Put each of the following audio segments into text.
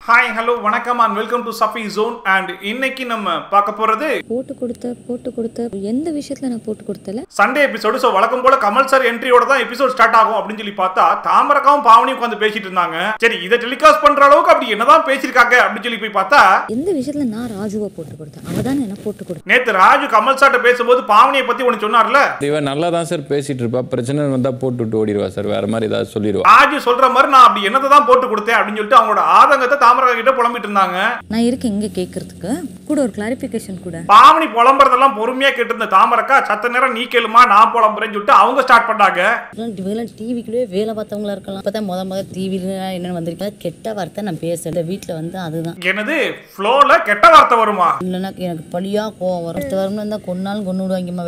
Hi hello வணக்கம் and welcome to Shafi zone and இன்னைக்கு நம்ம பார்க்க போறது போட்டு கொடுத்த போட்டு கொடுத்த எந்த விஷயத்துல நான் போட்டு கொடுத்தல சண்டே எபிசோடு ஸோ வழக்கம் போல கமல் சார் என்ட்ரியோட தான் எபிசோட் ஸ்டார்ட் ஆகும் அப்படின்னு சொல்லி பார்த்தா தாமரக்காவும் பாவனியும் உட்காந்து பேசிட்டு இருந்தாங்க சரி இதை டெலிகாஸ்ட் பண்ற அளவுக்கு அப்படி என்னதான் பேசியிருக்காங்க அப்படின்னு சொல்லி போய் பார்த்தா எந்த விஷயத்துல நான் ராஜுவை போட்டு கொடுத்தேன் அவ தானே என்ன போட்டு கொடுத்தா நேத்து ராஜு கமல் சார்ட்ட பேசும்போது பாவனியை பத்தி ஒன்று சொன்னார்ல இவன் நல்லா தான் சார் பேசிட்டு இருப்பா பிரச்சனை வந்தா போட்டு விட்டு ஓடிடுவா சார் வேற மாதிரி ஏதாவது சொல்லிடுவா ராஜு சொல்ற மாதிரி நான் அப்படி என்னத்தை தான் போட்டு கொடுத்தேன் அப்படின்னு சொல்லிட்டு அவங்களோட ஆதங்கத்தை தாமரக்கா கிட்ட புலம்பிட்டு இருந்தாங்க நான் இருக்கேன் இங்க கேட்கறதுக்கு கூட ஒரு கிளாரிபிகேஷன் கூட பாவனி புலம்புறதெல்லாம் பொறுமையா கேட்டு இருந்த தாமரக்கா சத்த நேரம் நீ கேளுமா நான் புலம்புறேன்னு சொல்லிட்டு அவங்க ஸ்டார்ட் பண்ணாங்க வேலை டிவிக்குள்ளேயே வேலை பார்த்தவங்களா இருக்கலாம் அப்பதான் முத முத டிவில என்ன வந்திருக்கா கெட்ட வார்த்தை நான் பேசுறேன் வீட்டில் வந்து அதுதான் என்னது ஃப்ளோல கெட்ட வார்த்தை வருமா இல்லைன்னா எனக்கு பழியா கோவம் வரும் அடுத்த வரும்னு இருந்தால் கொன்னாலும் கொண்டு விடுவாங்கம்மா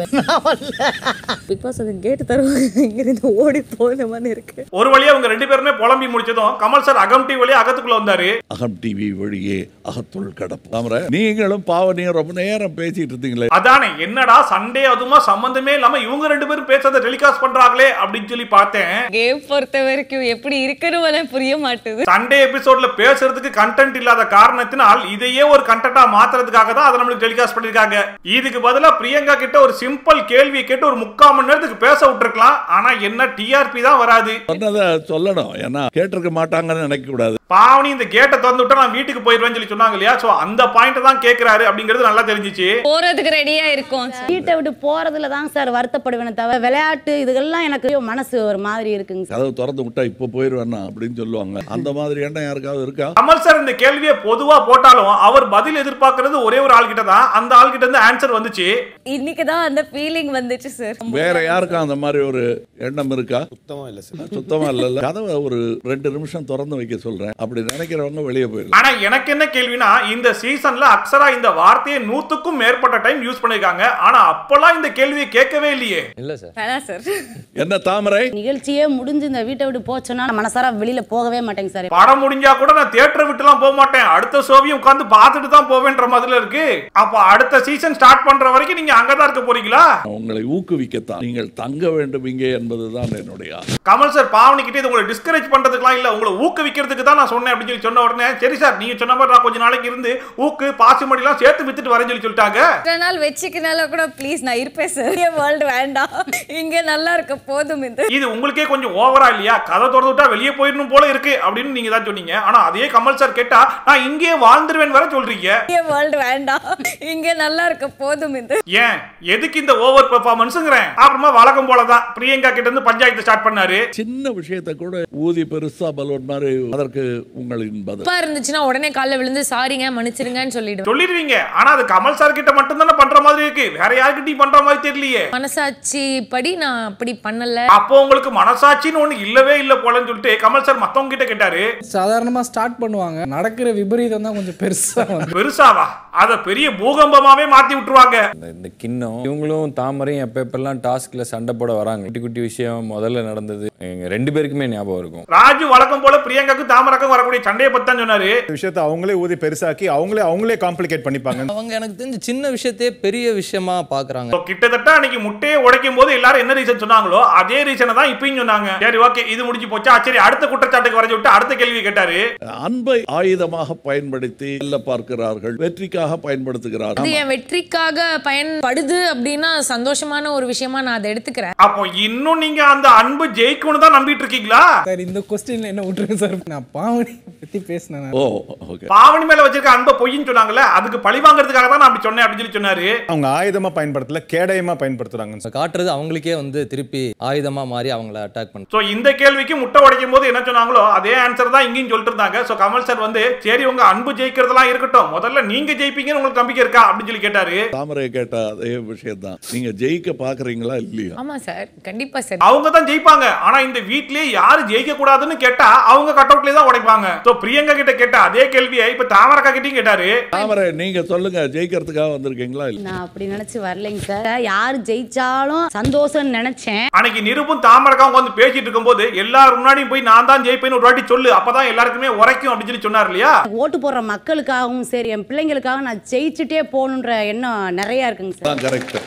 பிக் பாஸ் அதை கேட்டு தருவாங்க இங்க இருந்து ஓடி போன மாதிரி இருக்கு ஒரு வழியா அவங்க ரெண்டு பேருமே புலம்பி முடிச்சதும் கமல் சார் அகம் டிவி வழியா அகத்துக்குள்ள வந்தாரு அகம் டிவி வழியே அகத்துள் கடப்பு தாமரை நீங்களும் பாவனியும் ரொம்ப நேரம் பேசிட்டு இருந்தீங்களே அதானே என்னடா சண்டே அதுமா சம்பந்தமே இல்லாம இவங்க ரெண்டு பேரும் பேசுறத டெலிகாஸ்ட் பண்றாங்களே அப்படின்னு சொல்லி பார்த்தேன் கேம் பொறுத்த வரைக்கும் எப்படி இருக்குன்னு புரிய மாட்டுது சண்டே எபிசோட்ல பேசுறதுக்கு கண்டென்ட் இல்லாத காரணத்தினால் இதையே ஒரு கண்டென்ட்டா மாத்துறதுக்காக தான் அதை நம்மளுக்கு டெலிகாஸ்ட் பண்ணிருக்காங்க இதுக்கு பதிலா பிரியங்கா கிட்ட ஒரு சிம்பிள் கேள்வியை கேட்டு ஒரு முக்கால் மணி நேரத்துக்கு பேச விட்டுருக்கலாம் ஆனா என்ன டிஆர்பி தான் வராது சொன்னதை சொல்லணும் ஏன்னா கேட்டிருக்க மாட்டாங்கன்னு நினைக்க கூடாது பாவனி இந்த கேட்டை திறந்து விட்டா நான் வீட்டுக்கு போயிருவேன்னு சொல்லி சொன்னாங்க இல்லையா சோ அந்த பாயிண்ட் தான் கேக்குறாரு அப்படிங்கிறது நல்லா தெரிஞ்சிச்சு போறதுக்கு ரெடியா இருக்கும் வீட்டை விட்டு போறதுல தான் சார் வருத்தப்படுவேனே தவிர விளையாட்டு இதுகெல்லாம் எனக்கு மனசு ஒரு மாதிரி இருக்குங்க சார் கதவு திறந்து விட்டா இப்போ போயிருவேன்னா அப்படின்னு சொல்லுவாங்க அந்த மாதிரி எண்ணம் யாருக்காவது இருக்கா கமல் சார் இந்த கேள்வியை பொதுவா போட்டாலும் அவர் பதில் எதிர்பார்க்கறது ஒரே ஒரு ஆள் கிட்ட தான் அந்த ஆள் கிட்ட இருந்து ஆன்சர் வந்துச்சு இன்னைக்கு தான் அந்த ஃபீலிங் வந்துச்சு சார் வேற யாருக்கும் அந்த மாதிரி ஒரு எண்ணம் இருக்கா சுத்தமா இல்ல சுத்தமா இல்ல கதவை ஒரு ரெண்டு நிமிஷம் திறந்து வைக்க சொல்றேன் அப்படி நினைக்கிறவங்க வெளியே போயிடலாம் ஆனா எனக்கு என்ன கேள்வினா இந்த சீசன்ல அக்ஸரா இந்த வார்த்தையை நூத்துக்கும் மேற்பட்ட டைம் யூஸ் பண்ணிருக்காங்க ஆனா அப்பெல்லாம் இந்த கேள்வியை கேட்கவே இல்லையே இல்ல சார் வேணாம் சார் என்ன தாமரை நிகழ்ச்சியே முடிஞ்சு இந்த வீட்டை விட்டு போச்சோன்னா நான் மனசார வெளியில போகவே மாட்டேங்க சார் படம் முடிஞ்சா கூட நான் தியேட்டரை விட்டுலாம் போக மாட்டேன் அடுத்த ஷோவையும் உட்கார்ந்து பார்த்துட்டு தான் போவேன்ற மாதிரி இருக்கு அப்ப அடுத்த சீசன் ஸ்டார்ட் பண்ற வரைக்கும் நீங்க அங்கதான் இருக்க போறீங்களா உங்களை ஊக்குவிக்கத்தான் நீங்கள் தங்க வேண்டும் இங்கே என்பதுதான் என்னுடைய ஆசை. கமல் சார் பாவனி கிட்ட இது உங்களை டிஸ்கரேஜ் பண்றதுக்குலாம் இல்ல உங்களை ஊக்குவிக்கிறதுக்கு தான் நான் சொன்னேன் அப்படின்னு சொல்லி சொன்ன உடனே சரி சார் நீங்க சொன்ன மாதிரி நான் கொஞ்ச நாளைக்கு இருந்து ஊக்கு பாசிமடி எல்லாம் சேர்த்து வித்துட்டு வரேன்னு சொல்லி சொல்லிட்டாங்க இத்தனை நாள் வச்சுக்கினால கூட ப்ளீஸ் நான் இருப்பேன் சார் வேர்ல்டு வேண்டாம் இங்க நல்லா இருக்க போதும் இந்த இது உங்களுக்கே கொஞ்சம் ஓவரா இல்லையா கதை திறந்து விட்டா வெளியே போயிடணும் போல இருக்கு அப்படின்னு நீங்க தான் சொன்னீங்க ஆனா அதே கமல் சார் கேட்டா நான் இங்கேயே வாழ்ந்துருவேன் வர சொல்றீங்க வேர்ல்டு வேண்டாம் இங்க நல்லா இருக்க போதும் இந்த ஏன் எதுக்கு இந்த ஓவர் பெர்ஃபார்மன்ஸுங்கிறேன் அப்புறமா வழக்கம் போல தான் பிரியங்கா கிட்ட இருந்து பஞ்சாயத்து ஸ்டார்ட் பண்ணாரு சின்ன விஷயத்தை கூட ஊதி பெருசா பலூன் மாதிரி அதற்கு உங்களின் பதில் தப்பா இருந்துச்சுன்னா உடனே காலைல விழுந்து சாரிங்க மன்னிச்சிருங்கன்னு சொல்லிடுவேன் சொல்லிடுவீங்க ஆனா அது கமல் சார் கிட்ட மட்டும் தானே பண்ற மாதிரி இருக்கு வேற யாருக்கிட்டையும் பண்ற மாதிரி தெரியலையே மனசாட்சி படி நான் அப்படி பண்ணல அப்போ உங்களுக்கு மனசாட்சின்னு ஒண்ணு இல்லவே இல்ல போலன்னு சொல்லிட்டு கமல் சார் மத்தவங்க கிட்ட கேட்டாரு சாதாரணமாக ஸ்டார்ட் பண்ணுவாங்க நடக்கிற விபரீதம் தான் கொஞ்சம் பெருசாக வந்து பெருசாவா அத பெரிய பூகம்பமாவே மாத்தி விட்டுருவாங்க இந்த- இந்த கிண்ணம் இவங்களும் தாமரையும் எப்ப எப்பெல்லாம் டாஸ்க்ல சண்டை போட வராங்க குட்டி குட்டி விஷயம் முதல்ல நடந்தது எங்க ரெண்டு பேருக்குமே ஞாபகம் இருக்கும் ராஜு வழக்கம் போல பிரியங்காக்கும் தாமரக்கும் வரக்கூடிய சண்டையை பத்தி தான் சொன்னாரு விஷயத்தை அவங்களே ஊதி பெருசாக்கி அவங்களே அவங்களே காம்ப்ளிகேட் பண்ணிப்பாங்க அவங்க எனக்கு தெரிஞ்ச சின்ன விஷயத்தையே பெரிய விஷயமா பாக்குறாங்க So, கிட்டத்தட்ட அன்னைக்கு முட்டையை உடைக்கும் போது எல்லாரும் என்ன ரீசன் சொன்னாங்களோ அதே ரீசனை தான் இப்பயும் சொன்னாங்க சரி ஓகே இது முடிஞ்சு போச்சா சரி அடுத்த குற்றச்சாட்டுக்கு வரைஞ்சு விட்டு அடுத்த கேள்வி கேட்டாரு அன்பை ஆயுதமாக பயன்படுத்தி வெல்ல பார்க்கிறார்கள் வெற்றிக்காக பயன்படுத்துகிறார்கள் இது என் வெற்றிக்காக பயன்படுது அப்படின்னா சந்தோஷமான ஒரு விஷயமா நான் அதை எடுத்துக்கிறேன் அப்போ இன்னும் நீங்க அந்த அன்பு ஜெயிக்கும்னு தான் நம்பிட்டு இருக்கீங்களா சார் இந்த கொஸ்டின்ல என்ன விட்டுருங்க சார் நான் பாவனி பற்றி பேசினேன் ஓ ஓகே பாவனி மேல வச்சிருக்க அன்பை பொய்ன்னு சொன்னாங்கல்ல அதுக்கு பழி வாங்குறதுக்காக தான் நான் அப்படி சொன்னேன் அப்படின்னு சொல்லி சொன்னாரு அவங்க ஆயுதமா பயன்படுத்தல கேடயமா பயன்படுத்துறாங்க இப்ப காட்டுறது அவங்களுக்கே வந்து திருப்பி ஆயுதமா மாறி அவங்கள அட்டாக் பண்ண சோ இந்த கேள்விக்கு முட்டை உடைக்கும் போது என்ன சொன்னாங்களோ அதே ஆன்சர் தான் இங்கேயும் சொல்லிட்டு இருந்தாங்க சோ கமல் சார் வந்து சரி உங்க அன்பு ஜெயிக்கிறதெல்லாம் இருக்கட்டும் முதல்ல நீங்க ஜெயிப்பீங்கன்னு உங்களுக்கு நம்பிக்கை இருக்கா அப்படின்னு சொல்லி கேட்டாரு தாமரை கேட்ட அதே விஷயம் தான் நீங்க ஜெயிக்க பாக்குறீங்களா இல்லையா ஆமா சார் கண்டிப்பா சார் அவங்க தான் ஜெயிப்பாங்க ஆனா இந்த வீட்லயே யாரு ஜெயிக்க கூடாதுன்னு கேட்டா அவங்க கட் அவுட்லயே தான் உடைப்பாங்க சோ பிரியங்கா கிட்ட கேட்ட அதே கேள்வியை இப்ப தாமரக்கா கிட்டயும் கேட்டாரு தாமரை நீங்க சொல்லுங்க ஜெயிக்கிறதுக்காக வந்திருக்கீங்களா இல்ல நான் அப்படி நினைச்சு வரலைங்க சார் யார் ஜெயிச்சாலும் சந்தோஷம்னு நினைச்சேன் அன்னைக்கு நிருபம் தாமரக்கா வந்து பேசிட்டு இருக்கும்போது எல்லாரும் முன்னாடியும் போய் நான் தான் ஜெயிப்பேன்னு ஒரு வாட்டி சொல்லு அப்பதான் எல்லாருக்குமே உரைக்கும் அப்படின்னு சொல்லி சொன்னார் இல்லையா ஓட்டு போடுற மக்களுக்காகவும் சரி என் பிள்ளைங்களுக்காகவும் நான் ஜெயிச்சுட்டே போகணுன்ற எண்ணம் நிறைய இருக்குங்க சார் கரெக்ட்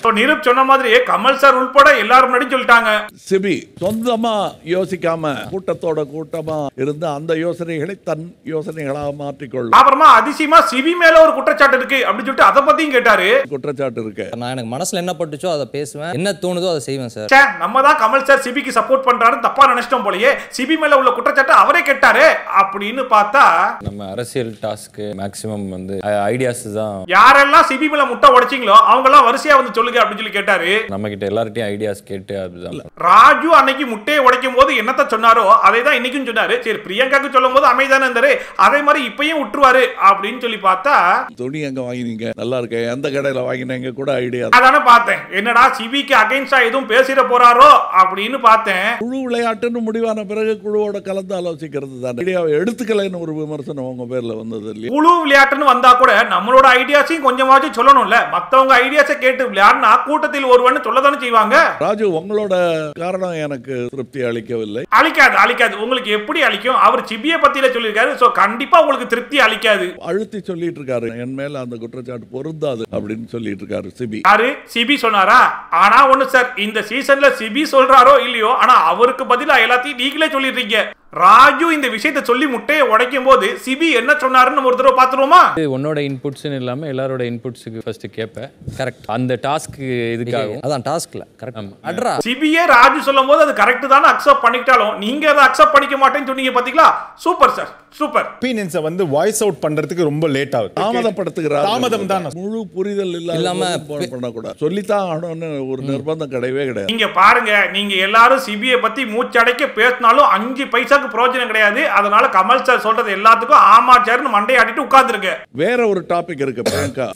So, நிருப் சொன்ன மாதிரி கமல் சார் உள்பட எல்லாரும் முன்னாடி சொல்லிட்டாங்க சிபி சொந்தமா யோசிக்காம கூட்டத்தோட கூட்டமா இருந்து அந்த யோசனைகளை தன் யோசனைகளாக மாற்றிக்கொள்ளும் அப்புறமா அதிசயமா சிபி மேல ஒரு குற்றச்சாட்டு இருக்கு அப்படின்னு சொல்லிட்டு அதை பத்தியும் கேட்டாரு குற்றச்சாட்டு இருக்கு நான் எனக்கு மனசுல என்ன பட்டுச்சோ அதை பேசுவேன் என்ன தோணுதோ அதை செய்வேன் சார் ச்சே, நம்ம தான் கமல் சார் சிபிக்கு சப்போர்ட் பண்றாருன்னு தப்பா நினைச்சிட்டோம் போலயே சிபி மேல உள்ள குற்றச்சாட்டு அவரே கேட்டாரு அப்படின்னு பார்த்தா நம்ம அரசியல் டாஸ்க்கு மேக்ஸிமம் வந்து ஐடியாஸ் தான் யாரெல்லாம் சிபி மேல முட்டை உடைச்சிங்களோ அவங்க எல்லாம் வரிசையா வந்து சொல்லுங்க அப்படின்னு சொல்லி கேட்டாரு நம்ம கிட்ட எல்லார்ட்டையும் ஐடியாஸ் கேட்டு அதுதான் ராஜு அன்னைக்கு முட்டையை உடைக்கும் போது என்னத்த சொன்னாரோ அதை தான் இன்னைக்கும் சொன்னாரு சரி பிரியங்காக்கு சொல்லும் போது அமைதானே இருந்தாரு அதே மாதிரி இப்பயும் விட்டுருவாரு அப்படின்னு சொல்லி பார்த்தா துணி எங்க வாங்கினீங்க நல்லா இருக்கு எந்த கடையில வாங்கினீங்க கூட ஐடியா அதானே பார்த்தேன் என்னடா சிபிக்கு அகைன்ஸ்டா எதுவும் பேசிட போறாரோ அப்படின்னு பார்த்தேன் குழு விளையாட்டுன்னு முடிவான பிறகு குழுவோட கலந்து ஆலோசிக்கிறது தான் ஐடியாவை எடுத்துக்கலைன்னு ஒரு விமர்சனம் உங்க பேர்ல வந்தது இல்லையா குழு விளையாட்டுன்னு வந்தா கூட நம்மளோட ஐடியாஸையும் கொஞ்சமாச்சும் சொல்லணும்ல மத்தவங்க ஐடியாஸை கேட்டு விளையாடினா கூட்டத்தில் ஒருவன் சொல்லதானே செய்வாங்க ராஜு உங்களோட காரணம் எனக்கு திருப்தி அளிக்கவில்லை அழிக்காது அழிக்காது உங்களுக்கு எப்படி அழிக்கும் அவர் சிபியை பத்தியில சொல்லியிருக்காரு சோ கண்டிப்பா உங்களுக்கு திருப்தி அளிக்காது அழுத்தி சொல்லிட்டு இருக்காரு என் மேல அந்த குற்றச்சாட்டு பொருந்தாது அப்படின்னு சொல்லிட்டு இருக்காரு சிபி யாரு சிபி சொன்னாரா ஆனா ஒண்ணு சார் இந்த சீசன்ல சிபி சொல்றாரோ இல்லையோ ஆனா அவருக்கு பதிலா எல்லாத்தையும் நீங்களே சொல்லிடுறீங்க ராஜு இந்த விஷயத்தை சொல்லி முட்டையை உடைக்கும் போது சிபி என்ன சொன்னாருன்னு நம்ம ஒரு தடவை பாத்துருவோமா இது உன்னோட இன்புட்ஸ்னு இல்லாமல் எல்லாரோட இன்புட்ஸுக்கு ஃபர்ஸ்ட் கேட்பேன் கரெக்ட் அந்த டாஸ்க்கு இதுக்காகும் அதான் டாஸ்க்ல கரெக்ட் அட்ரா சிபியே ராஜு சொல்லும் போது அது கரெக்ட் தானே அக்செப்ட் பண்ணிக்கிட்டாலும் நீங்க அதை அக்செப்ட் பண்ணிக்க மாட்டேன்னு சொன்னீங்க பாத்தீங்களா சூப்பர் சார் சூப்பர் ஒப்பீனியன்ஸை வந்து வாய்ஸ் அவுட் பண்றதுக்கு ரொம்ப லேட் ஆகுது தாமதப்படுத்துகிறார் தாமதம் தான் முழு புரிதல் இல்லாம இல்லாம பண்ணக்கூடாது சொல்லித்தான் ஆகணும்னு ஒரு நிர்பந்தம் கிடையவே கிடையாது நீங்க பாருங்க நீங்க எல்லாரும் சிபிஐ பத்தி மூச்சடைக்க பேசினாலும் அஞ்சு பைசாக்கு பிரயோஜனம் கிடையாது அதனால கமல் சார் சொல்றது எல்லாத்துக்கும் ஆமா சார்னு மண்டையை ஆட்டிட்டு உட்கார்ந்துருங்க வேற ஒரு டாபிக் இருக்கு பிரியங்கா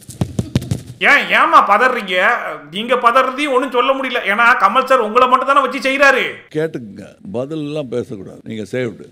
ஏன் ஏமா பதறீங்க நீங்க பதறதையும் ஒண்ணும் சொல்ல முடியல ஏன்னா கமல் சார் உங்களை மட்டும் தானே வச்சு செய்யறாரு கேட்டுக்குங்க பதில் எல்லாம் பேசக்கூடாது நீங்க சேவ்டு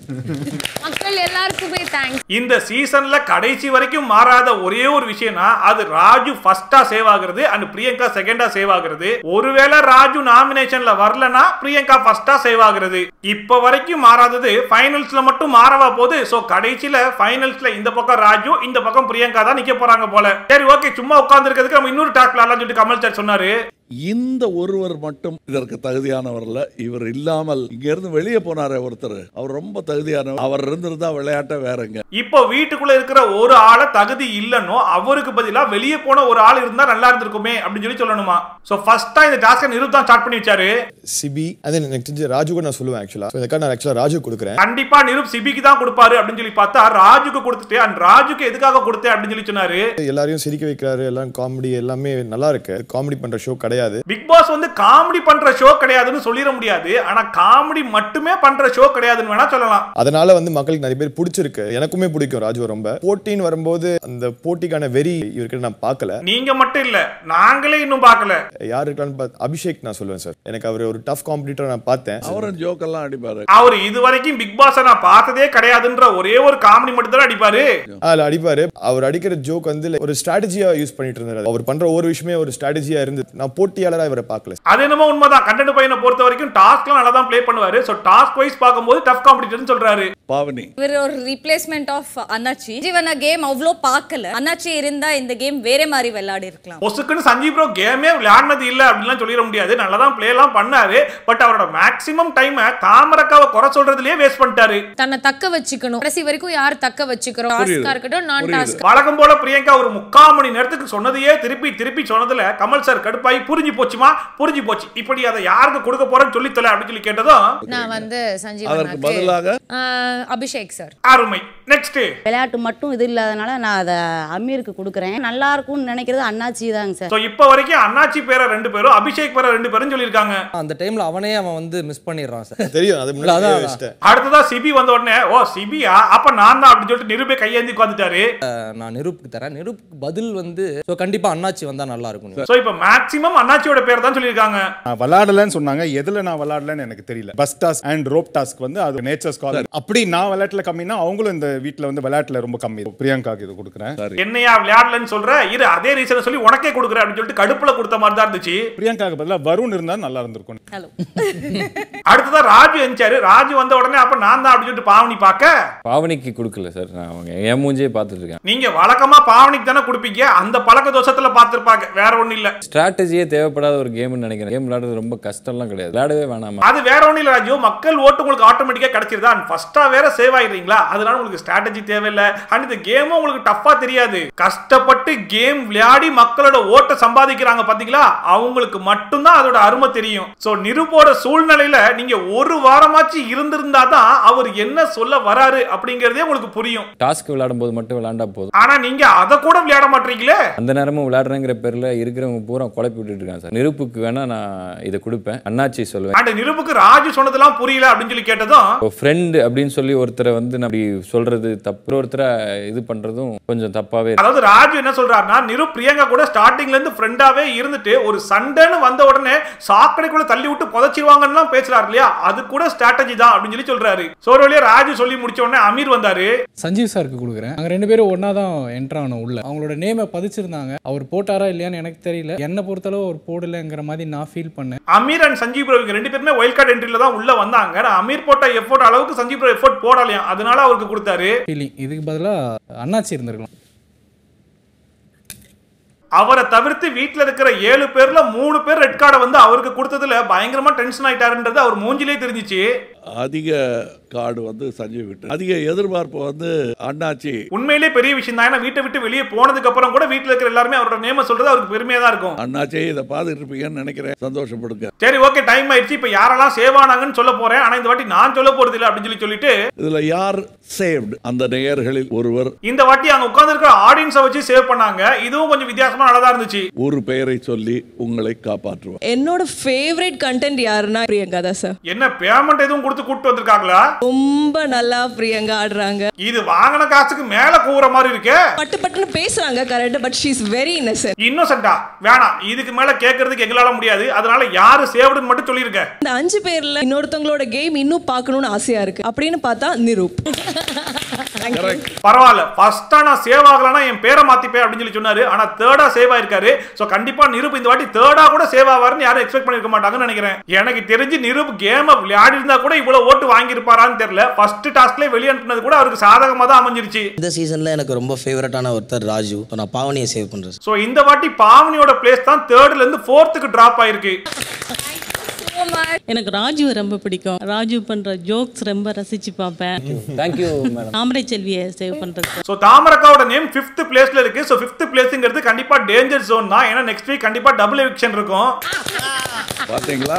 மக்கள் எல்லாருக்குமே தேங்க்ஸ் இந்த சீசன்ல கடைசி வரைக்கும் மாறாத ஒரே ஒரு விஷயம்னா அது ராஜு ஃபர்ஸ்டா சேவ் ஆகுறது அண்ட் பிரியங்கா செகண்டா சேவ் ஆகுறது ஒருவேளை ராஜு நாமினேஷன்ல வரலனா பிரியங்கா ஃபர்ஸ்டா சேவ் ஆகுறது இப்ப வரைக்கும் மாறாதது ஃபைனல்ஸ்ல மட்டும் மாறவா போகுது சோ கடைசியில ஃபைனல்ஸ்ல இந்த பக்கம் ராஜு இந்த பக்கம் பிரியங்கா தான் நிக்க போறாங்க போல சரி ஓகே சும்மா உட்கார்ந்து இருக்கிறதுக்கு நம்ம இன்னொரு டாக் விளாடலாம் சொல்லிட்டு கமல் சார் சொன்னாரு இந்த ஒருவர் மட்டும் இதற்கு தகுதியானவர்ல இவர் இல்லாமல் இங்க இருந்து வெளியே போனாரே ஒருத்தர் அவர் ரொம்ப தகுதியானவர் அவர் இருந்திருந்தா விளையாட்ட வேறங்க இப்போ வீட்டுக்குள்ள இருக்கிற ஒரு ஆளை தகுதி இல்லைன்னோ அவருக்கு பதிலா வெளியே போன ஒரு ஆள் இருந்தா நல்லா இருந்திருக்குமே அப்படின்னு சொல்லி சொல்லணுமா சோ ஃபர்ஸ்டா இந்த டாஸ்கை நிருப் தான் ஸ்டார்ட் பண்ணி வச்சாரு சிபி அது எனக்கு தெரிஞ்சு ராஜுக்கு நான் சொல்லுவேன் ஆக்சுவலா இந்த கார்டு நான் ஆக்சுவலா ராஜு கொடுக்குறேன் கண்டிப்பா நிருப் சிபிக்கு தான் கொடுப்பாரு அப்படின்னு சொல்லி பார்த்தா ராஜுக்கு கொடுத்துட்டு அண்ட் ராஜுக்கு எதுக்காக கொடுத்தேன் அப்படின்னு சொல்லி சொன்னாரு எல்லாரையும் சிரிக்க வைக்கிறாரு எல்லாம் காமெடி எல்லாமே நல்லா இருக்கு காமெடி பண்ற ஷோ கிடையாது பிக் பாஸ் வந்து காமெடி பண்ற ஷோ கிடையாதுன்னு சொல்லிட முடியாது ஆனா காமெடி மட்டுமே பண்ற ஷோ கிடையாதுன்னு வேணா சொல்லலாம் அதனால வந்து மக்களுக்கு நிறைய பேர் பிடிச்சிருக்கு எனக்குமே பிடிக்கும் ராஜு ரொம்ப போட்டின்னு வரும்போது அந்த போட்டிக்கான வெறி இவர்கிட்ட நான் பார்க்கல நீங்க மட்டும் இல்ல நாங்களே இன்னும் பார்க்கல யார் இருக்கான்னு பார்த்து அபிஷேக் நான் சொல்லுவேன் சார் எனக்கு அவர் ஒரு டஃப் காம்படிட்டர் நான் பார்த்தேன் அவரும் ஜோக்கெல்லாம் அடிப்பாரு அவர் இது வரைக்கும் பிக் பாஸ் நான் பார்த்ததே கிடையாதுன்ற ஒரே ஒரு காமெடி மட்டும் தான் அடிப்பாரு அதில் அடிப்பாரு அவர் அடிக்கிற ஜோக் வந்து ஒரு ஸ்ட்ராட்டஜியா யூஸ் பண்ணிட்டு இருந்தாரு அவர் பண்ற ஒவ்வொரு விஷயமே ஒரு ஸ்ட்ராட்டஜியா இருந்து நான் போட்டியாளரா இவரை பார்க்கல அது என்னமோ உண்மைதான் கண்டென்ட் பையனை பொறுத்த வரைக்கும் டாஸ்க்லாம் நல்லா தான் ப்ளே பண்ணுவாரு சோ டாஸ்க் வைஸ் பார்க்கும்போது டஃப் காம்படிட்டர்னு சொல்றாரு பாவனி இவர் ஒரு ரீப்ளேஸ்மெண்ட் ஆஃப் அண்ணாச்சி ஜீவனா கேம் அவ்வளோ பார்க்கல அண்ணாச்சி இருந்தா இந்த கேம் வேற மாதிரி விளையாடி இருக்கலாம் பொசுக்குன்னு சஞ்சீவ் ப்ரோ கேமே விளையாடினது இல்ல அப்படிலாம் சொல்லிட முடியாது நல்லா தான் ப்ளே எல்லாம் பண்ணாரு பட் அவரோட மேக்ஸிமம் டைம் தாமரக்காவை குறை சொல்றதுலயே வேஸ்ட் பண்ணிட்டாரு தன்னை தக்க வச்சுக்கணும் கடைசி வரைக்கும் யார் தக்க வச்சுக்கிறோம் டாஸ்கா இருக்கட்டும் நான் டாஸ்க் வழக்கம் போல பிரியங்கா ஒரு முக்கால் மணி நேரத்துக்கு சொன்னதையே திருப்பி திருப்பி சொன்னதுல கமல் சார் கடுப்பாகி புரிஞ்சு போச்சுமா புரிஞ்சு போச்சு இப்படி அதை யாருக்கு கொடுக்க போறேன்னு சொல்லி தொலை அப்படின்னு சொல்லி கேட்டதும் நான் வந்து சஞ்சீவ் அதற்கு அண்ணாக்கு, பதிலாக ஆஹ், அபிஷேக் சார் அருமை நெக்ஸ்ட் விளையாட்டு மட்டும் இது இல்லாதனால நான் அதை அமீருக்கு கொடுக்குறேன் நல்லா இருக்கும்னு நினைக்கிறது அண்ணாச்சி தாங்க சார் சோ இப்போ வரைக்கும் அண்ணாச்சி பேரை ரெண்டு பேரும் அபிஷேக் பேரை ரெண்டு பேரும் சொல்லியிருக்காங்க அந்த டைம்ல அவனே அவன் வந்து மிஸ் பண்ணிடுறான் சார் தெரியும் அது இல்ல, முன்னாடியே அதான், அதான். வச்சிட்டேன் அடுத்ததா சிபி வந்த உடனே ஓ சிபியா அப்ப நான் தான் அப்படின்னு சொல்லிட்டு நிருபே கையேந்தி உட்காந்துட்டாரு நான் நிரூப்புக்கு தரேன் நிரூப்புக்கு பதில் வந்து ஸோ கண்டிப்பா அண்ணாச்சி வந்தா நல்லா இருக்கும் சோ இப்போ மேக்ஸிமம் அண்ணாச்சியோட பேர் தான் சொல்லியிருக்காங்க நான் விளையாடலன்னு சொன்னாங்க எதுல நான் விளையாடலன்னு எனக்கு தெரியல bus task and rope task வந்து அது நேச்சர் ஸ்காலர் அப்படி நான் விளையாட்டுல கம்மினா அவங்களும் இந்த வீட்ல வந்து விளையாட்டுல ரொம்ப கம்மி பிரியங்காக்கு இது கொடுக்குறேன் என்னையா விளையாடலன்னு சொல்ற இரு அதே ரீசனை சொல்லி உனக்கே கொடுக்குறேன் அப்படின்னு சொல்லிட்டு கடுப்புல கொடுத்த மாதிரி தான் இருந்துச்சு பிரியங்காக்கு பதிலா வருண் இருந்தா நல்லா இருந்திருக்கும் ஹலோ அடுத்ததா ராஜு எஞ்சாரு ராஜு வந்த உடனே அப்ப நான் தான் அப்படின்னு சொல்லிட்டு பாவனி பார்க்க பாவனிக்கு கொடுக்கல சார் நான் அவங்க என் மூஞ்சியே பார்த்துட்டு இருக்கேன் நீங்க வழக்கமா பாவனிக்கு தானே கொடுப்பீங்க அந்த பழக்க தோஷத்துல பார்த்திருப்பாங்க வேற ஒண்ணும் இல்ல ஸ்ட்ராட்டஜியே தேவைப்படாத ஒரு கேம்னு நினைக்கிறேன் கேம் விளையாடுறது ரொம்ப கஷ்டம்லாம் கிடையாது விளையாடவே வேணாமா அது வேற ஒண்ணும் இல்ல ராஜு மக்கள் ஓட்டு உங்களுக்கு ஆட்டோமேட்டிக்கா கிடைச்சிருதா ஃபர்ஸ்டா வேற சேவ் ஆயிடுறீங்களா அதனால உங்களுக்கு ஸ்ட்ராட்டஜி தேவையில்லை அண்ட் இந்த கேமும் உங்களுக்கு டஃப்பா தெரியாது கஷ்டப்பட்டு கேம் விளையாடி மக்களோட ஓட்டை சம்பாதிக்கிறாங்க பாத்தீங்களா அவங்களுக்கு மட்டும்தான் அதோட அருமை தெரியும் சோ நிருபோட சூழ்நிலையில நீங்க ஒரு வாரமாச்சு இருந்திருந்தா தான் அவர் என்ன சொல்ல வராரு அப்படிங்கறதே உங்களுக்கு புரியும் டாஸ்க் விளையாடும் போது மட்டும் விளையாண்டா போதும் ஆனா நீங்க அதை கூட விளையாட மாட்டீங்களே அந்த நேரமும் விளையாடுறேங்கிற பேர்ல இருக்கிறவங்க பூரா குழப்பி விட்டுட்டு இருக்காங்க சார் நெருப்புக்கு வேணா நான் இதை கொடுப்பேன் அண்ணாச்சி சொல்லுவேன் அந்த நிருபுக்கு ராஜு சொன்னதெல்லாம் புரியல அப்படின்னு சொல்லி கேட்டதும் ஃப்ரெண்ட் அப்படின்னு சொல்லி ஒருத்தரை வந்து நான் அப்படி சொல்றது தப்பு ஒருத்தரை இது பண்றதும் கொஞ்சம் தப்பாவே இருக்கு. அதாவது ராஜு என்ன சொல்றாருன்னா நிரு பிரியங்கா கூட ஸ்டார்டிங்ல இருந்து ஃப்ரெண்டாவே இருந்துட்டு ஒரு சண்டைன்னு வந்த உடனே சாக்கடைக்குள்ள தள்ளி விட்டு புதைச்சிருவாங்கன்னு பேசுறாரு இல்லையா அது கூட ஸ்ட்ராட்டஜி தான் அப்படின்னு சொல்லி சொல்றாரு சோறு வழியா ராஜு சொல்லி முடிச்ச உடனே அமீர் வந்தாரு சஞ்சீவ் சாருக்கு கொடுக்குறேன் அங்கே ரெண்டு பேரும் ஒன்றா தான் என்ட்ரு ஆகணும் உள்ள அவங்களோட நேமை பதிச்சிருந்தாங்க அவர் போட்டாரா இல்லையான்னு எனக்கு தெரியல என்னை பொறுத்தளவு அவர் போடலைங்கிற மாதிரி நான் ஃபீல் பண்ணேன் அமீர் அண்ட் சஞ்சீவ் ப்ரோ இவங்க ரெண்டு பேருமே ஒயில்ட் கார்டு என்ட்ரில தான் உள்ள வந்தாங்க ஆனா அமீர் போட்ட எஃபோர்ட் அளவுக்கு சஞ்சீவ் ப்ரோ எஃபோர்ட் போடலையாம் அதனால அவருக்கு கொடுத்தாரு ஃபீலிங் இதுக்கு பதிலாக அண்ணாச்சி இருந்திருக்கலாம் அவரை தவிர்த்து வீட்ல இருக்கிற ஏழு பேர்ல மூணு பேர் ரெட் கார்டை வந்து அவருக்கு கொடுத்ததுல பயங்கரமா டென்ஷன் ஆயிட்டாருன்றது அவர் மூஞ்சிலே தெரிஞ்சிச்சு அதிக கார்டு வந்து சஞ்சீவ் விட்டு அதிக எதிர்பார்ப்பு வந்து அண்ணாச்சி உண்மையிலே பெரிய விஷயம் தான் ஏன்னா வீட்டை விட்டு வெளியே போனதுக்கு அப்புறம் கூட வீட்ல இருக்கிற எல்லாருமே அவரோட நேம சொல்றது அவருக்கு பெருமையா தான் இருக்கும் அண்ணாச்சி இதை பார்த்துட்டு இருப்பீங்கன்னு நினைக்கிறேன் சந்தோஷப்படுங்க சரி ஓகே டைம் ஆயிடுச்சு இப்ப யாரெல்லாம் சேவ் ஆனாங்கன்னு சொல்ல போறேன் ஆனா இந்த வாட்டி நான் சொல்ல போறது இல்லை அப்படின்னு சொல்லி சொல்லிட்டு இதுல யார் சேவ்டு அந்த நேயர்களில் ஒருவர் இந்த வாட்டி அங்க உட்கார்ந்து இருக்கிற ஆடியன்ஸை வச்சு சேவ் பண்ணாங்க இதுவும் கொஞ்சம் வித்தியாசமா நல்லா தான் இருந்துச்சு ஒரு பெயரை சொல்லி உங்களை காப்பாற்றுவார் என்னோட ஃபேவரட் கண்டென்ட் யாருன்னா பிரியங்கா தான் சார் என்ன பேமெண்ட் எதுவும் கொடுத்து கூட்டு வந்திருக்காங்களா ரொம்ப நல்லா பிரியங்கா ஆடுறாங்க இது வாங்கின காசுக்கு மேல கூற மாதிரி இருக்கே பட்டு பட்டுன்னு பேசுறாங்க correct but she is very innocent இன்னோசென்டா வேணாம் இதுக்கு மேல கேட்கறதுக்கு எங்களால முடியாது அதனால யாரு சேவ்டுன்னு மட்டும் சொல்லியிருக்கேன் இந்த அஞ்சு பேர்ல இன்னொருத்தவங்களோட கேம் இன்னும் பார்க்கணும்னு ஆசையா இருக்கு அப்படின்னு பார்த்தா நிரூப் பரவாயில்ல ஃபர்ஸ்டா நான் சேவ் ஆகலனா என் பேரை மாத்திப்பேன் அப்படின்னு சொல்லி சொன்னாரு ஆனா தேர்டா சேவ் ஆயிருக்காரு சோ கண்டிப்பா நிருப் இந்த வாட்டி தேர்டா கூட சேவ் ஆவாருன்னு யாரும் எக்ஸ்பெக்ட் பண்ணிருக்க மாட்டாங்கன்னு நினைக்கிறேன் எனக்கு தெரிஞ்சு நிருப் கேம விளையாடி இருந்தா கூட இவ்வளவு ஓட்டு வாங்கியிருப்பாரான்னு தெரியல ஃபர்ஸ்ட் டாஸ்க்ல வெளியே அனுப்புனது கூட அவருக்கு சாதகமா தான் அமைஞ்சிருச்சு இந்த சீசன்ல எனக்கு ரொம்ப ஃபேவரட்டான ஒருத்தர் ராஜு So, நான் பாவனியை சேவ் பண்றேன் சோ இந்த வாட்டி பாவனியோட பிளேஸ் தான் தேர்ட்ல இருந்து ஃபோர்த்துக்கு டிராப் ஆயிருக்கு எனக்கு ராஜுவை ரொம்ப பிடிக்கும் ராஜு பண்ற ஜோக்ஸ் ரொம்ப ரசிச்சு பார்ப்பேன் தேங்க்யூ மேடம் தாமரை செல்வியை சேவ் பண்றது சோ தாமரக்காவோட நேம் ஃபிஃப்த் பிளேஸ்ல இருக்கு சோ ஃபிஃப்த் பிளேஸ்ங்கிறது கண்டிப்பா டேஞ்சர் ஜோன் தான் ஏன்னா நெக்ஸ்ட் வீக் கண்டிப்பா டபுள் எவிக்ஷன் இருக்கும் பாத்தீங்களா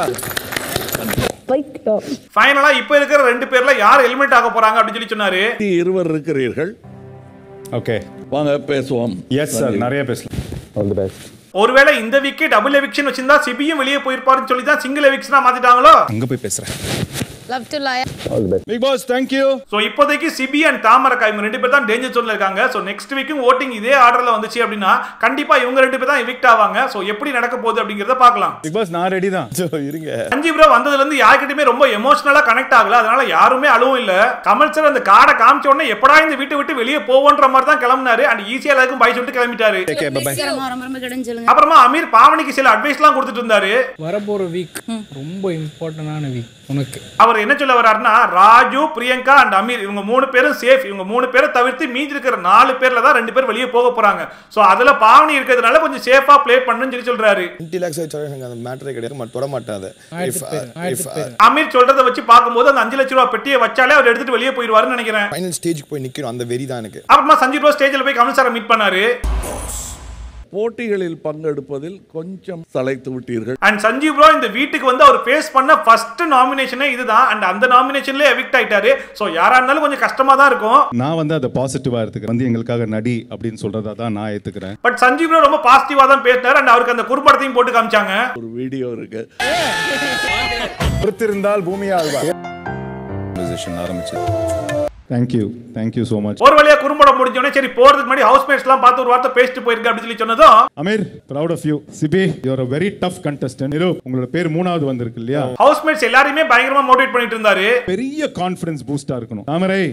ஃபைனலா இப்போ இருக்கிற ரெண்டு பேர்ல யார் எலிமினேட் ஆக போறாங்க அப்படின்னு சொல்லி சொன்னாரு இருவர் இருக்கிறீர்கள் ஓகே வாங்க பேசுவோம் எஸ் சார் நிறைய பேசலாம் ஆல் தி பெஸ்ட் ஒருவேளை இந்த வீக்கே டபுள் எவிக்ஷன் வச்சிருந்தா சிபியும் வெளியே போயிருப்பாருன்னு சொல்லி தான் சிங்கிள் எவிக்ஷனா மாத்திட்டாங்களோ அங்க போய் பேசுறேன் love to lawyer all the best Bigg Boss thank you so இப்போதைக்கு சிபி அண்ட் தாமரக்கா இவங்க ரெண்டு பேர் தான் டேஞ்சர் ஜோன்ல இருக்காங்க சோ நெக்ஸ்ட் வீக்கும் ஓட்டிங் இதே ஆர்டர்ல வந்துச்சு அப்படின்னா கண்டிப்பா இவங்க ரெண்டு பேர் தான் எவிக்ட் ஆவாங்க சோ எப்படி நடக்க போகுது அப்படிங்கறத பார்க்கலாம் பிக் பாஸ் நான் ரெடி தான் So, இருங்க சஞ்சீவ் ப்ரோ வந்ததுல இருந்து யார்கிட்டயுமே ரொம்ப எமோஷனலா கனெக்ட் ஆகல அதனால யாருமே அழுவும் இல்ல கமல் சார் அந்த கார்டை காமிச்ச உடனே எப்படா இந்த வீட்டை விட்டு வெளியே போவோன்ற மாதிரி தான் கிளம்பினாரு அண்ட் ஈஸியா எல்லாருக்கும் பை சொல்லிட்டு கிளம்பிட்டாரு Okay, bye bye. ரொம்ப ரொம்ப கிடைஞ்சலுங்க அப்புறமா அமீர் பாவனிக்கு சில அட்வைஸ்லாம் கொடுத்துட்டு இருந்தாரு வரப்போகிற வீக் ரொம்ப இம்பார்ட்டண்டான வீக் உனக்கு அவர் என்ன சொல்ல வர்றாருன்னா ராஜு பிரியங்கா அண்ட் அமீர் இவங்க மூணு பேரும் சேஃப் இவங்க மூணு பேரை தவிர்த்து மீதி இருக்கிற நாலு பேர்ல தான் ரெண்டு பேர் வெளியே போக போறாங்க சோ அதுல பாவனி இருக்கிறதுனால கொஞ்சம் சேஃபா ப்ளே பண்ணணும்னு சொல்லி சொல்றாரு டுவெண்ட்டி லேக்ஸ் வச்சு எனக்கு அந்த மேட்டரே கிடையாது மட் தொட மாட்டேன் அதை ஆயிரத்து பேர், ஆயிரத்து பேர். அமீர் சொல்றத வச்சு பார்க்கும்போது அந்த அஞ்சு லட்ச ரூபா பெட்டியை வச்சாலே அவர் எடுத்துட்டு வெளியே போயிடுவாருன்னு நினைக்கிறேன் ஃபைனல் ஸ்டேஜுக்கு போய் நிற்கணும் அந்த வெறி தான் எனக்கு அப்புறமா சஞ்சீவ் ப்ரோ ஸ்டேஜில் போய் கமல் சாரை மீட் பண்ணாரு போட்டிகளில் பங்கெடுப்பதில் கொஞ்சம் சளைத்து விட்டீர்கள் அண்ட் சஞ்சீவ் ப்ரோ இந்த வீட்டுக்கு வந்து அவர் ஃபேஸ் பண்ண ஃபர்ஸ்ட் நாமினேஷனே இதுதான் அண்ட் அந்த நாமினேஷன்லேயே எவிக்ட் ஆயிட்டாரு ஸோ யாரா இருந்தாலும் கொஞ்சம் கஷ்டமா தான் இருக்கும் நான் வந்து அதை பாசிட்டிவா எடுத்துக்கிறேன் வந்து எங்களுக்காக நடி அப்படின்னு சொல்றதா தான் நான் ஏத்துக்கிறேன் பட் சஞ்சீவ் ப்ரோ ரொம்ப பாசிட்டிவா தான் பேசினார் அண்ட் அவருக்கு அந்த குறும்படத்தையும் போட்டு காமிச்சாங்க ஒரு வீடியோ இருக்கு பொறுத்திருந்தால் பூமி ஆழ்வார் பொசிஷன் ஆரம்பிச்சு தேங்க்யூ தேங்க்யூ ஸோ மச் ஒரு வழியா குறும்படம் முடிஞ்சோடனே சரி போறதுக்கு முன்னாடி ஹவுஸ் மேட்ஸ்லாம் பார்த்து ஒரு வார்த்தை பேசிட்டு போயிருக்கு அப்படின்னு சொல்லி சொன்னதும் Amir proud of you Ciby you're a very tough contestant Niru உங்களோட பேர் மூணாவது வந்திருக்கு இல்லையா ஹவுஸ் மேட்ஸ் எல்லாரையுமே பயங்கரமா மோட்டிவேட் பண்ணிட்டு இருந்தாரு பெரிய கான்ஃபிடன்ஸ் பூஸ்டா இருக்கணும் தாமரை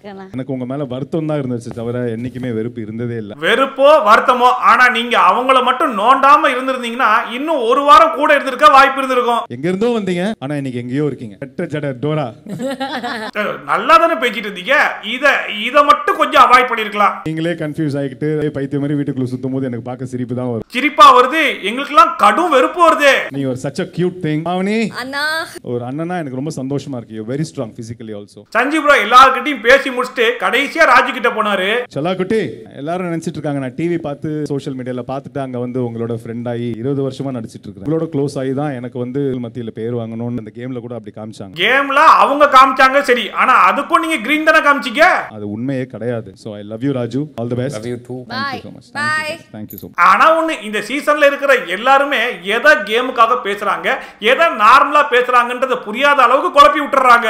இருக்கேண்ணா எனக்கு உங்க மேல வருத்தம் தான் இருந்துச்சு தவிர என்னைக்குமே வெறுப்பு இருந்ததே இல்ல வெறுப்போ வருத்தமோ ஆனா நீங்க அவங்கள மட்டும் நோண்டாம இருந்திருந்தீங்கன்னா இன்னும் ஒரு வாரம் கூட இருந்திருக்க வாய்ப்பு இருந்திருக்கும் எங்க இருந்தோ வந்தீங்க ஆனா இன்னைக்கு எங்கேயோ இருக்கீங்க கெட்ட ஜட டோரா நல்லா தானே பேசிட்டு இருந்தீங்க இத இத மட்டும் கொஞ்சம் அவாய்ட் பண்ணிருக்கலாம் நீங்களே கன்ஃபியூஸ் ஆகிட்டு பைத்திய மாதிரி வீட்டுக்குள்ள சுத்தும் போது எனக்கு பார்க்க சிரிப்பு தான் வரும் சிரிப்பா வருது எங்களுக்கெல்லாம் கடும் வெறுப்பு வருது நீ ஒரு such a cute thing Avani அண்ணா ஒரு அண்ணனா எனக்கு ரொம்ப சந்தோஷமா இருக்கு you very strong physically also Sanjeev bro எல்லார்கிட்டயும் பேசி முடிச்சுட்டு கடைசியா ராஜு கிட்ட போனாரு சலா குட்டி எல்லாரும் நினைச்சிட்டு இருக்காங்க நான் டிவி பார்த்து சோஷியல் மீடியால பார்த்துட்டு அங்க வந்து உங்களோட ஃப்ரெண்ட் ஆகி இருபது வருஷமா நடிச்சிட்டு இருக்கேன் உங்களோட க்ளோஸ் ஆகி தான் எனக்கு வந்து மத்தியில பேர் வாங்கணும்னு அந்த கேம்ல கூட அப்படி காமிச்சாங்க கேம்ல அவங்க காமிச்சாங்க சரி ஆனா அதுக்கும் நீங்க கிரீன் தானே காமிச்சீங்க அது உண்மையே கிடையாது so I love you Raju all the best love you too thank you so much bye thank you so ஆனா ஒண்ணு இந்த சீசன்ல இருக்கிற எல்லாருமே எதை கேமுக்காக பேசுறாங்க எதை நார்மலா பேசுறாங்கன்றத புரியாத அளவுக்கு குழப்பி விட்டுறாங்க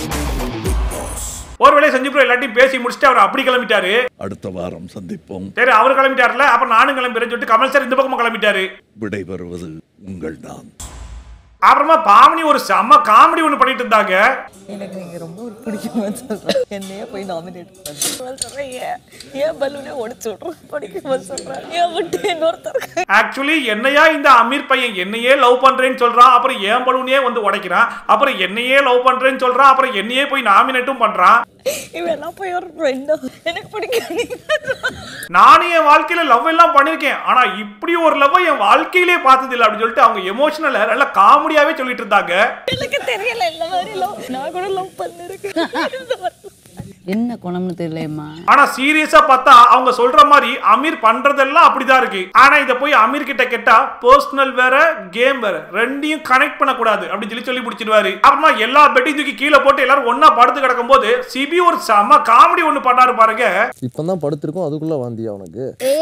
ஒருவேளை சஞ்சீவ் ப்ரோ எல்லாத்தையும் பேசி முடிச்சுட்டு அவர் அப்படி கிளம்பிட்டாரு அடுத்த வாரம் சந்திப்போம் சரி அவர் கிளம்பிட்டாருல அப்ப நானும் கிளம்பிறேன்னு சொல்லிட்டு கமல் சார் இந்த பக்கமா கிளம்பிட்டாரு விடைபெறுவது உங்கள் தான் அப்புறமா பாவனி ஒரு செம்ம காமெடி ஒண்ணு பண்ணிட்டு இருந்தாங்க எனக்கு நீங்க ரொம்ப பிடிக்குமா சொல்றேன் என்னையே போய் நாமினேட் பண்ணுறேன் சொல்றேன் ஏன் ஏன் பலூனே உடச்சு விட்றேன் பிடிக்குமா சொல்றேன் ஏன் விட்டு இன்னொருத்தர் ஆக்சுவலி என்னையா இந்த அமீர் பையன் என்னையே லவ் பண்றேன்னு சொல்றான் அப்புறம் ஏன் பலூனே வந்து உடைக்கிறான் அப்புறம் என்னையே லவ் பண்றேன்னு சொல்றான் அப்புறம் என்னையே போய் நாமினேட்டும் பண்றான் இவெல்லாம் போய் ஒரு ஃப்ரெண்டா எனக்கு பிடிக்கும் நானும் என் வாழ்க்கையில லவ் எல்லாம் பண்ணிருக்கேன் ஆனா இப்படி ஒரு லவ் என் வாழ்க்கையிலே பார்த்தது இல்லை அப்படின்னு சொல்லிட்டு அவங்க எமோஷனல நல்ல காமெடியாவே சொல்லிட்டு இருந்தாங்க எனக்கு தெரியல இந்த மாதிரி லவ் நான் கூட லவ் பண்ணிருக்கேன் என்ன குணம்னு தெரியலையம்மா ஆனா சீரியஸா பார்த்தா அவங்க சொல்ற மாதிரி அமீர் பண்றதெல்லாம் அப்படிதான் இருக்கு ஆனா இத போய் அமீர் கிட்ட கேட்டா பர்சனல் வேற கேம் வேற ரெண்டையும் கனெக்ட் பண்ண கூடாது அப்படின்னு சொல்லி சொல்லி முடிச்சிடுவாரு அப்புறமா எல்லா பெட்டையும் தூக்கி கீழே போட்டு எல்லாரும் ஒண்ணா படுத்து கிடக்கும் போது சிபி ஒரு செம காமெடி ஒண்ணு பண்ணாரு பாருங்க இப்பதான் படுத்திருக்கோம் அதுக்குள்ள வாந்தியா உனக்கு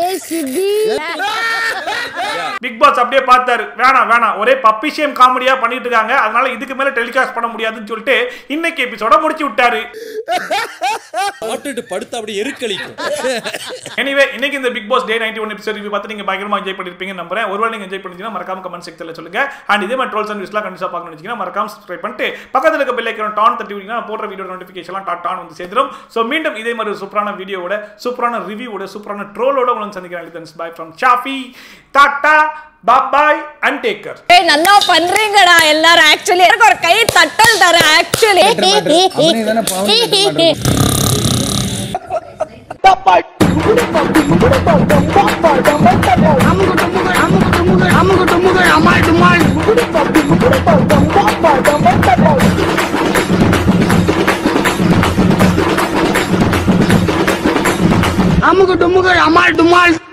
பிக் பாஸ் அப்படியே பார்த்தாரு வேணாம் வேணாம் ஒரே பப்பி ஷேம் காமெடியா பண்ணிட்டு இருக்காங்க அதனால இதுக்கு மேல டெலிகாஸ்ட் பண்ண முடியாதுன்னு சொல்லிட்டு இன்னைக்கு எபிசோட முடிச்சு விட்டாரு சாப்பிட்டுட்டு படுத்து அப்படியே எருக்களிக்கும் எனிவே இன்னைக்கு இந்த Bigg Boss day ninety one episode review பார்த்து நீங்க பயங்கரமா என்ஜாய் பண்ணிருப்பீங்க நம்புறேன் ஒருவேளை நீங்க என்ஜாய் பண்ணிருந்தீங்கன்னா மறக்காம கமெண்ட் செக்ஷன்ல சொல்லுங்க அண்ட் இதே மாதிரி ட்ரோல்ஸ் அண்ட் விஸ்லாம் கண்டிப்பா பார்க்கணும் நினைச்சீங்கன்னா மறக்காம சப்ஸ்கிரைப் பண்ணிட்டு பக்கத்துல இருக்க பெல் ஐக்கன் டான் தட்டி விட்டீங்கன்னா நான் போடுற வீடியோ நோட்டிஃபிகேஷன்லாம் டாட் டான் வந்து சேர்ந்துடும் ஸோ மீண்டும் இதே மாதிரி ஒரு சூப்பரான வீடியோவோட சூப்பரான ரிவ்யூவோட சூப்பரான ட்ரோலோட உங்களை சந்திக்கிறேன் bye from Shafi tata bye and take care ஏய் நல்லா பண்றீங்கடா எல்லாரும் ஆக்சுவலி எனக்கு ஒரு கை தட்டல் தர ஆக்சுவலி அமுகு டுமுகு அமால் டுமால்